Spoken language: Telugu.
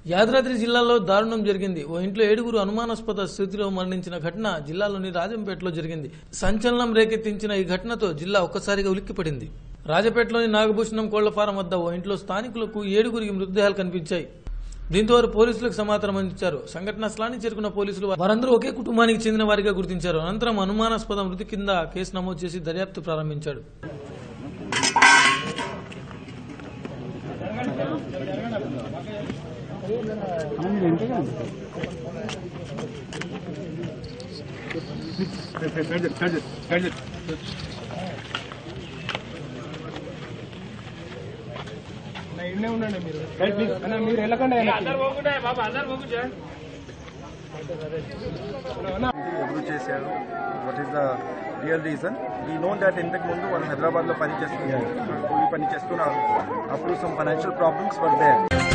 యాదాద్రి జిల్లాలో దారుణం జరిగింది ఓ ఇంట్లో ఏడుగురు అనుమానాస్పద స్థితిలో మరణించిన ఘటన జిల్లాలోని రాజంపేటలో జరిగింది సంచలనం రేకెత్తించిన ఈ ఘటనతో జిల్లా ఒక్కసారిగా ఉలిక్కిపడింది రాజపేటలోని నాగభూషణం కోళ్ల ఫారం వద్ద ఓ ఇంట్లో స్థానికులకు ఏడుగురికి మృతదేహాలు కనిపించాయి దీంతో వారు పోలీసులకు సమాచారం అందించారు సంఘటన స్థలానికి చేరుకున్న పోలీసులు వారందరూ ఒకే కుటుంబానికి చెందిన వారిగా గుర్తించారు అనంతరం అనుమానాస్పద మృతి కింద కేసు నమోదు చేసి దర్యాప్తు ప్రారంభించాడు నా ఇన్నే ఉండండి మీరు అన్న మీరు వెళ్ళకండి ఎవరు చేశారు what is the real reason we know that ఇంతకు ముందు వాళ్ళు హైదరాబాద్ లో పని చేస్తున్నారు కూలి పని చేస్తున్నారు అప్పుడు some financial problems were there